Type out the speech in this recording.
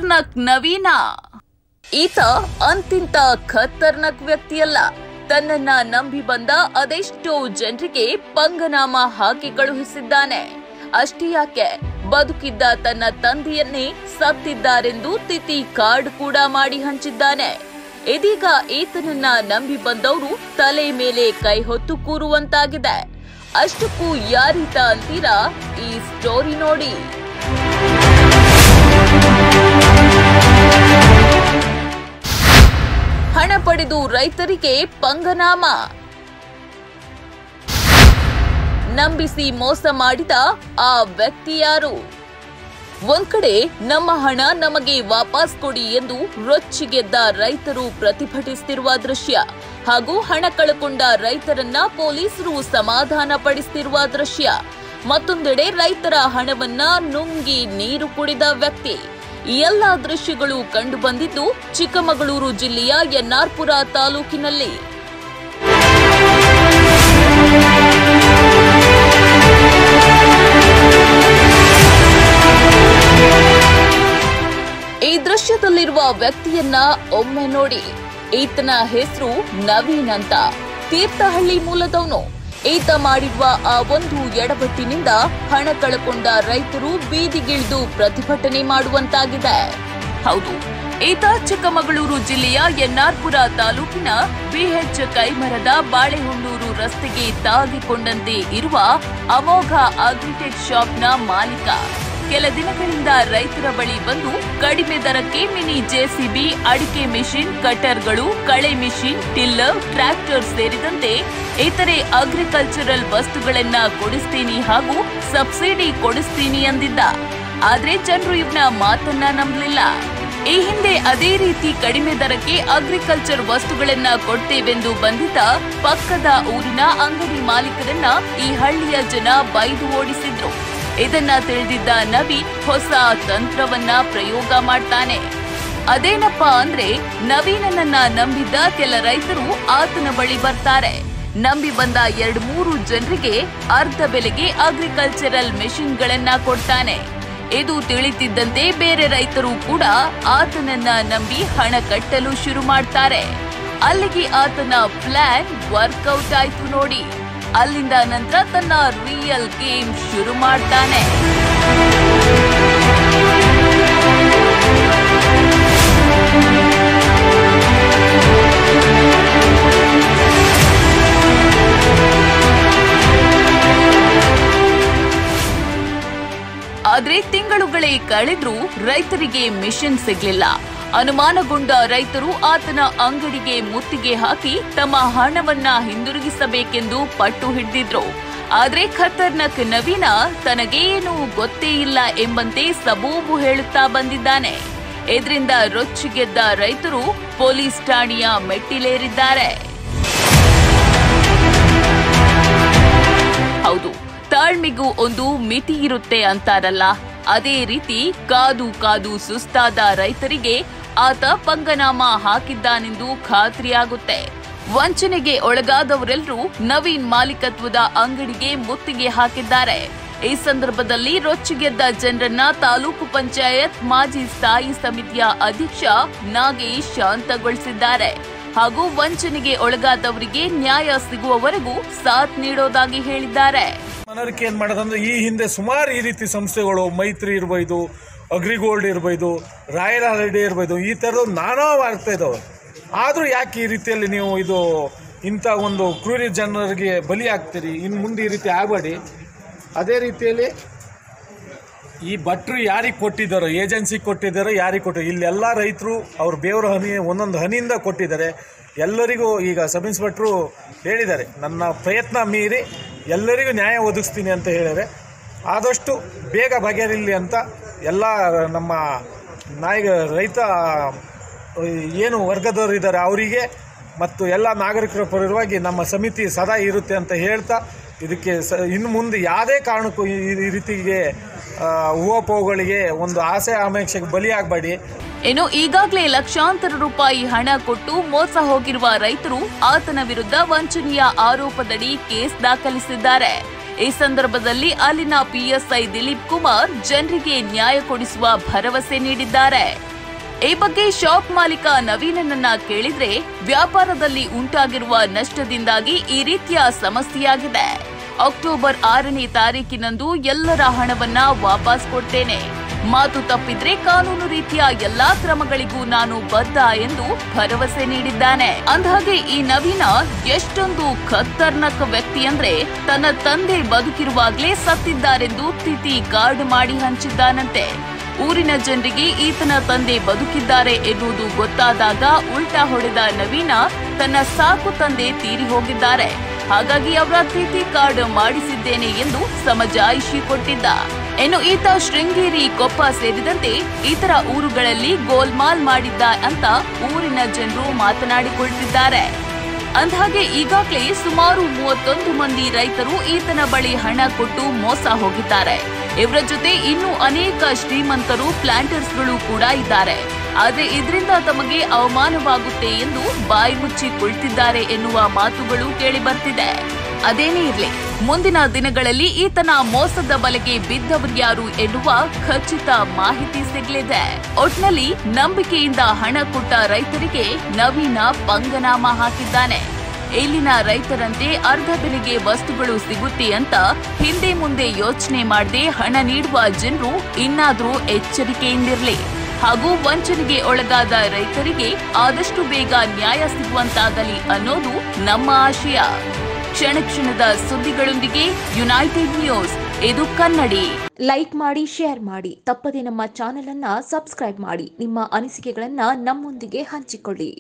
ಖತರ್ನಾಕ್ ನವೀನ ಈತ ಅಂತಿಂತ ಖತರ್ನಾಕ್ ವ್ಯಕ್ತಿಯಲ್ಲ ತನ್ನನ್ನ ನಂಬಿ ಬಂದ ಅದೆಷ್ಟೋ ಜನರಿಗೆ ಪಂಗನಾಮ ಹಾಕಿ ಕಳುಹಿಸಿದ್ದಾನೆ ಅಷ್ಟೇ ಯಾಕೆ ಬದುಕಿದ್ದ ತನ್ನ ತಂದೆಯನ್ನೇ ಸತ್ತಿದ್ದಾರೆಂದು ತಿಥಿ ಕಾರ್ಡ್ ಕೂಡ ಮಾಡಿ ಹಂಚಿದ್ದಾನೆ ಇದೀಗ ಈತನನ್ನ ನಂಬಿ ಬಂದವರು ತಲೆ ಮೇಲೆ ಕೈ ಹೊತ್ತು ಕೂರುವಂತಾಗಿದೆ ಅಷ್ಟಕ್ಕೂ ಯಾರೀತ ಅಂತೀರಾ ಈ ಸ್ಟೋರಿ ನೋಡಿ ಹಣ ಪಡೆದು ರೈತರಿಗೆ ಪಂಗನಾಮ ನಂಬಿಸಿ ಮೋಸ ಮಾಡಿದ ಆ ವ್ಯಕ್ತಿ ಯಾರು ಒಂದ್ ಕಡೆ ನಮ್ಮ ಹಣ ನಮಗೆ ವಾಪಸ್ ಕೊಡಿ ಎಂದು ರೊಚ್ಚಿಗೆದ್ದ ರೈತರು ಪ್ರತಿಭಟಿಸುತ್ತಿರುವ ದೃಶ್ಯ ಹಾಗೂ ಹಣ ಕಳಕೊಂಡ ರೈತರನ್ನ ಪೊಲೀಸರು ಸಮಾಧಾನ ಪಡಿಸುತ್ತಿರುವ ದೃಶ್ಯ ಮತ್ತೊಂದೆಡೆ ರೈತರ ಹಣವನ್ನ ನುಂಗಿ ನೀರು ಕುಡಿದ ವ್ಯಕ್ತಿ ಈ ಎಲ್ಲ ದೃಶ್ಯಗಳು ಕಂಡುಬಂದಿದ್ದು ಚಿಕ್ಕಮಗಳೂರು ಜಿಲ್ಲೆಯ ಎನ್ನಾರ್ಪುರ ತಾಲೂಕಿನಲ್ಲಿ ಈ ದೃಶ್ಯದಲ್ಲಿರುವ ವ್ಯಕ್ತಿಯನ್ನ ಒಮ್ಮೆ ನೋಡಿ ಈತನ ಹೆಸರು ನವೀನ್ ಅಂತ ತೀರ್ಥಹಳ್ಳಿ ಮೂಲದವನು ಈತ ಮಾಡಿರುವ ಆ ಒಂದು ಎಡವಟ್ಟಿನಿಂದ ಹಣ ಕಳಕೊಂಡ ರೈತರು ಬೀದಿಗಿಳಿದು ಪ್ರತಿಭಟನೆ ಮಾಡುವಂತಾಗಿದೆ ಹೌದು ಈತ ಚಿಕ್ಕಮಗಳೂರು ಜಿಲ್ಲೆಯ ಎನ್ನಾರ್ಪುರ ತಾಲೂಕಿನ ಬಿಎಚ್ ಕೈಮರದ ಬಾಳೆಹೊನ್ನೂರು ರಸ್ತೆಗೆ ತಾಗಿಕೊಂಡಂತೆ ಇರುವ ಅಮೋಘ ಅಗ್ರಿಟೆಕ್ ಶಾಪ್ನ ಮಾಲೀಕ ಕೆಲ ದಿನಗಳಿಂದ ರೈತರ ಬಳಿ ಬಂದು ಕಡಿಮೆ ದರಕ್ಕೆ ಮಿನಿ ಜೆಸಿಬಿ ಅಡಿಕೆ ಮಿಷಿನ್ ಕಟರ್ಗಳು ಕಳೆ ಮಿಷಿನ್ ಟಿಲ್ಲರ್ ಟ್ರ್ಯಾಕ್ಟರ್ ಸೇರಿದಂತೆ ಇತರೆ ಅಗ್ರಿಕಲ್ಚರಲ್ ವಸ್ತುಗಳನ್ನ ಕೊಡಿಸ್ತೀನಿ ಹಾಗೂ ಸಬ್ಸಿಡಿ ಕೊಡಿಸ್ತೀನಿ ಅಂದಿದ್ದ ಆದ್ರೆ ಜನರು ಇವನ ಮಾತನ್ನ ನಂಬಲಿಲ್ಲ ಈ ಹಿಂದೆ ಅದೇ ರೀತಿ ಕಡಿಮೆ ದರಕ್ಕೆ ಅಗ್ರಿಕಲ್ಚರ್ ವಸ್ತುಗಳನ್ನ ಕೊಡ್ತೇವೆಂದು ಬಂದಿದ್ದ ಪಕ್ಕದ ಊರಿನ ಅಂಗಡಿ ಮಾಲೀಕರನ್ನ ಈ ಹಳ್ಳಿಯ ಜನ ಬೈದು ಓಡಿಸಿದ್ರು ಇದನ್ನ ತಿಳಿದಿದ್ದ ನವೀನ್ ಹೊಸ ತಂತ್ರವನ್ನ ಪ್ರಯೋಗ ಮಾಡ್ತಾನೆ ಅದೇನಪ್ಪ ಅಂದ್ರೆ ನವೀನನನ್ನ ನಂಬಿದ್ದ ಕೆಲ ರೈತರು ಆತನ ಬಳಿ ಬರ್ತಾರೆ ನಂಬಿ ಬಂದ ಎರಡು ಮೂರು ಜನರಿಗೆ ಅರ್ಧ ಬೆಲೆಗೆ ಅಗ್ರಿಕಲ್ಚರಲ್ ಮೆಷಿನ್ಗಳನ್ನ ಕೊಡ್ತಾನೆ ಇದು ತಿಳಿತಿದ್ದಂತೆ ಬೇರೆ ರೈತರು ಕೂಡ ಆತನನ್ನ ನಂಬಿ ಹಣ ಕಟ್ಟಲು ಶುರು ಮಾಡ್ತಾರೆ ಅಲ್ಲಿಗೆ ಆತನ ಪ್ಲಾನ್ ವರ್ಕೌಟ್ ಆಯ್ತು ನೋಡಿ ಅಲ್ಲಿಂದ ನಂತರ ತನ್ನ ರಿಯಲ್ ಗೇಮ್ ಶುರು ಮಾಡ್ತಾನೆ ಆದ್ರೆ ತಿಂಗಳುಗಳೇ ಕಳೆದ್ರೂ ರೈತರಿಗೆ ಮಿಷನ್ ಸಿಗ್ಲಿಲ್ಲ ಅನುಮಾನಗೊಂಡ ರೈತರು ಆತನ ಅಂಗಡಿಗೆ ಮುತ್ತಿಗೆ ಹಾಕಿ ತಮ್ಮ ಹಣವನ್ನ ಹಿಂದಿರುಗಿಸಬೇಕೆಂದು ಪಟ್ಟು ಹಿಡಿದಿದ್ರು ಆದ್ರೆ ಖತರ್ನಾಕ್ ನವೀನ ತನಗೇನು ಗೊತ್ತೇ ಇಲ್ಲ ಎಂಬಂತೆ ಸಬೂಬು ಹೇಳುತ್ತಾ ಬಂದಿದ್ದಾನೆ ಇದರಿಂದ ರೊಚ್ಚಿಗೆದ್ದ ರೈತರು ಪೊಲೀಸ್ ಠಾಣೆಯ ಮೆಟ್ಟಿಲೇರಿದ್ದಾರೆ ಹೌದು ತಾಳ್ಮೆಗೂ ಒಂದು ಮಿತಿ ಇರುತ್ತೆ ಅಂತಾರಲ್ಲ ಅದೇ ರೀತಿ ಕಾದು ಕಾದು ಸುಸ್ತಾದ ರೈತರಿಗೆ ಆತ ಪಂಗನಾಮ ಹಾಕಿದ್ದಾನೆಂದು ಖಾತ್ರಿಯಾಗುತ್ತೆ ವಂಚನೆಗೆ ಒಳಗಾದವರೆಲ್ಲರೂ ನವೀನ್ ಮಾಲೀಕತ್ವದ ಅಂಗಡಿಗೆ ಮುತ್ತಿಗೆ ಹಾಕಿದ್ದಾರೆ ಈ ಸಂದರ್ಭದಲ್ಲಿ ರೊಚ್ಚಿಗೆದ್ದ ಜನರನ್ನ ತಾಲೂಕು ಪಂಚಾಯತ್ ಮಾಜಿ ಸ್ಥಾಯಿ ಸಮಿತಿಯ ಅಧ್ಯಕ್ಷ ನಾಗೇಶ್ ಶಾಂತಗೊಳಿಸಿದ್ದಾರೆ ಹಾಗೂ ವಂಚನೆಗೆ ಒಳಗಾದವರಿಗೆ ನ್ಯಾಯ ಸಿಗುವವರೆಗೂ ಸಾಥ್ ನೀಡೋದಾಗಿ ಹೇಳಿದ್ದಾರೆ ಮನವರಿಕೆ ಏನು ಮಾಡೋದಂದ್ರೆ ಈ ಹಿಂದೆ ಸುಮಾರು ಈ ರೀತಿ ಸಂಸ್ಥೆಗಳು ಮೈತ್ರಿ ಇರ್ಬೋದು ಅಗ್ರಿಗೋಲ್ಡ್ ಇರ್ಬೋದು ರಾಯಲ್ ಹಾಲಿಡೇ ಇರ್ಬೋದು ಈ ಥರದ್ದು ನಾನಾ ಆಗ್ತಾ ಇದ್ದಾವೆ ಆದರೂ ಯಾಕೆ ಈ ರೀತಿಯಲ್ಲಿ ನೀವು ಇದು ಇಂಥ ಒಂದು ಕ್ರೂರಿ ಜನರಿಗೆ ಬಲಿ ಆಗ್ತೀರಿ ಇನ್ನು ಮುಂದೆ ಈ ರೀತಿ ಆಗಬೇಡಿ ಅದೇ ರೀತಿಯಲ್ಲಿ ಈ ಭಟ್ರು ಯಾರಿಗೆ ಕೊಟ್ಟಿದ್ದಾರೋ ಏಜೆನ್ಸಿ ಕೊಟ್ಟಿದ್ದಾರೋ ಯಾರಿಗೆ ಕೊಟ್ಟಿದ್ದಾರೆ ಇಲ್ಲೆಲ್ಲ ರೈತರು ಅವ್ರ ಬೇವ್ರ ಹನಿ ಒಂದೊಂದು ಹನಿಯಿಂದ ಕೊಟ್ಟಿದ್ದಾರೆ ಎಲ್ಲರಿಗೂ ಈಗ ಸಬ್ ಇನ್ಸ್ಪೆಕ್ಟ್ರು ಹೇಳಿದ್ದಾರೆ ನನ್ನ ಪ್ರಯತ್ನ ಮೀರಿ ಎಲ್ಲರಿಗೂ ನ್ಯಾಯ ಒದಗಿಸ್ತೀನಿ ಅಂತ ಹೇಳಿದರೆ ಆದಷ್ಟು ಬೇಗ ಬಗೆಹರಿಲಿ ಅಂತ ಎಲ್ಲ ನಮ್ಮ ನಾಯಕ ರೈತ ಏನು ವರ್ಗದವರು ಇದ್ದಾರೆ ಅವರಿಗೆ ಮತ್ತು ಎಲ್ಲ ನಾಗರಿಕರ ಪರವಾಗಿ ನಮ್ಮ ಸಮಿತಿ ಸದಾ ಇರುತ್ತೆ ಅಂತ ಹೇಳ್ತಾ ಇದಕ್ಕೆ ಸ ಇನ್ನು ಮುಂದೆ ಯಾವುದೇ ಕಾರಣಕ್ಕೂ ಈ ಈ ರೀತಿಗೆ ಆ, ಊಹಾಪೋಹಗಳಿಗೆ ಒಂದು ಆಸೆ ಆಮೇಕ್ಷೆಗೆ ಬಲಿಯಾಗಬೇಡಿ ಇನ್ನು ಈಗಾಗಲೇ ಲಕ್ಷಾಂತರ ರೂಪಾಯಿ ಹಣ ಕೊಟ್ಟು ಮೋಸ ಹೋಗಿರುವ ರೈತರು ಆತನ ವಿರುದ್ಧ ವಂಚನೆಯ ಆರೋಪದಡಿ ಕೇಸ್ ದಾಖಲಿಸಿದ್ದಾರೆ ಈ ಸಂದರ್ಭದಲ್ಲಿ ಅಲ್ಲಿನ ಪಿಎಸ್ಐ ದಿಲೀಪ್ ಕುಮಾರ್ ಜನರಿಗೆ ನ್ಯಾಯ ಕೊಡಿಸುವ ಭರವಸೆ ನೀಡಿದ್ದಾರೆ ಈ ಬಗ್ಗೆ ಶಾಪ್ ಮಾಲೀಕ ನವೀನನನ್ನ ಕೇಳಿದ್ರೆ ವ್ಯಾಪಾರದಲ್ಲಿ ಉಂಟಾಗಿರುವ ನಷ್ಟದಿಂದಾಗಿ ಈ ರೀತಿಯ ಸಮಸ್ಯೆಯಾಗಿದೆ ಅಕ್ಟೋಬರ್ ಆರನೇ ತಾರೀಕಿನಂದು ಎಲ್ಲರ ಹಣವನ್ನ ವಾಪಸ್ ಕೊಡ್ತೇನೆ ಮಾತು ತಪ್ಪಿದ್ರೆ ಕಾನೂನು ರೀತಿಯ ಎಲ್ಲಾ ಕ್ರಮಗಳಿಗೂ ನಾನು ಬದ್ಧ ಎಂದು ಭರವಸೆ ನೀಡಿದ್ದಾನೆ ಅಂದಹಾಗೆ ಈ ನವೀನ ಎಷ್ಟೊಂದು ಖತರ್ನಾಕ್ ವ್ಯಕ್ತಿ ಅಂದ್ರೆ ತನ್ನ ತಂದೆ ಬದುಕಿರುವಾಗ್ಲೇ ಸತ್ತಿದ್ದಾರೆಂದು ತಿಥಿ ಕಾರ್ಡ್ ಮಾಡಿ ಹಂಚಿದ್ದಾನಂತೆ ಊರಿನ ಜನರಿಗೆ ಈತನ ತಂದೆ ಬದುಕಿದ್ದಾರೆ ಎನ್ನುವುದು ಗೊತ್ತಾದಾಗ ಉಲ್ಟಾ ಹೊಡೆದ ನವೀನ ತನ್ನ ಸಾಕು ತಂದೆ ತೀರಿ ಹೋಗಿದ್ದಾರೆ ಹಾಗಾಗಿ ಅವರ ತಿಥಿ ಕಾರ್ಡ್ ಮಾಡಿಸಿದ್ದೇನೆ ಎಂದು ಸಮಜಾಯಿಷಿ ಕೊಟ್ಟಿದ್ದ ಇನ್ನು ಈತ ಶೃಂಗೇರಿ ಕೊಪ್ಪ ಸೇರಿದಂತೆ ಇತರ ಊರುಗಳಲ್ಲಿ ಗೋಲ್ಮಾಲ್ ಮಾಡಿದ್ದ ಅಂತ ಊರಿನ ಜನರು ಮಾತನಾಡಿಕೊಳ್ತಿದ್ದಾರೆ ಅಂದಹಾಗೆ ಈಗಾಗಲೇ ಸುಮಾರು ಮೂವತ್ತೊಂದು ಮಂದಿ ರೈತರು ಈತನ ಬಳಿ ಹಣ ಕೊಟ್ಟು ಮೋಸ ಹೋಗಿದ್ದಾರೆ ಇವರ ಜೊತೆ ಇನ್ನೂ ಅನೇಕ ಶ್ರೀಮಂತರು ಪ್ಲಾಂಟರ್ಸ್ಗಳು ಕೂಡ ಇದ್ದಾರೆ ಆದ್ರೆ ಇದರಿಂದ ತಮಗೆ ಅವಮಾನವಾಗುತ್ತೆ ಎಂದು ಬಾಯಿ ಮುಚ್ಚಿ ಕುಳಿತಿದ್ದಾರೆ ಎನ್ನುವ ಮಾತುಗಳು ಕೇಳಿ ಬರ್ತಿದೆ ಅದೇನೇ ಇರ್ಲಿ ಮುಂದಿನ ದಿನಗಳಲ್ಲಿ ಈತನ ಮೋಸದ ಬಲೆಗೆ ಬಿದ್ದವರ್ಯಾರು ಎನ್ನುವ ಖಚಿತ ಮಾಹಿತಿ ಸಿಗಲಿದೆ ಒಟ್ನಲ್ಲಿ ನಂಬಿಕೆಯಿಂದ ಹಣ ಕೊಟ್ಟ ರೈತರಿಗೆ ನವೀನ ಪಂಗನಾಮ ಹಾಕಿದ್ದಾನೆ ಇಲ್ಲಿನ ರೈತರಂತೆ ಅರ್ಧ ಬೆಲೆಗೆ ವಸ್ತುಗಳು ಸಿಗುತ್ತೆ ಅಂತ ಹಿಂದೆ ಮುಂದೆ ಯೋಚನೆ ಮಾಡದೆ ಹಣ ನೀಡುವ ಜನರು ಇನ್ನಾದ್ರೂ ಎಚ್ಚರಿಕೆಯಿಂದಿರಲಿ ಹಾಗೂ ವಂಚನೆಗೆ ಒಳಗಾದ ರೈತರಿಗೆ ಆದಷ್ಟು ಬೇಗ ನ್ಯಾಯ ಸಿಗುವಂತಾಗಲಿ ಅನ್ನೋದು ನಮ್ಮ ಆಶಯ ಕ್ಷಣ ಕ್ಷಣದ ಸುದ್ದಿಗಳೊಂದಿಗೆ ಯುನೈಟೆಡ್ ನ್ಯೂಸ್ ಇದು ಕನ್ನಡಿ ಲೈಕ್ ಮಾಡಿ ಶೇರ್ ಮಾಡಿ ತಪ್ಪದೆ ನಮ್ಮ ಚಾನೆಲ್ ಅನ್ನ ಸಬ್ಸ್ಕ್ರೈಬ್ ಮಾಡಿ ನಿಮ್ಮ ಅನಿಸಿಕೆಗಳನ್ನ ನಮ್ಮೊಂದಿಗೆ ಹಂಚಿಕೊಳ್ಳಿ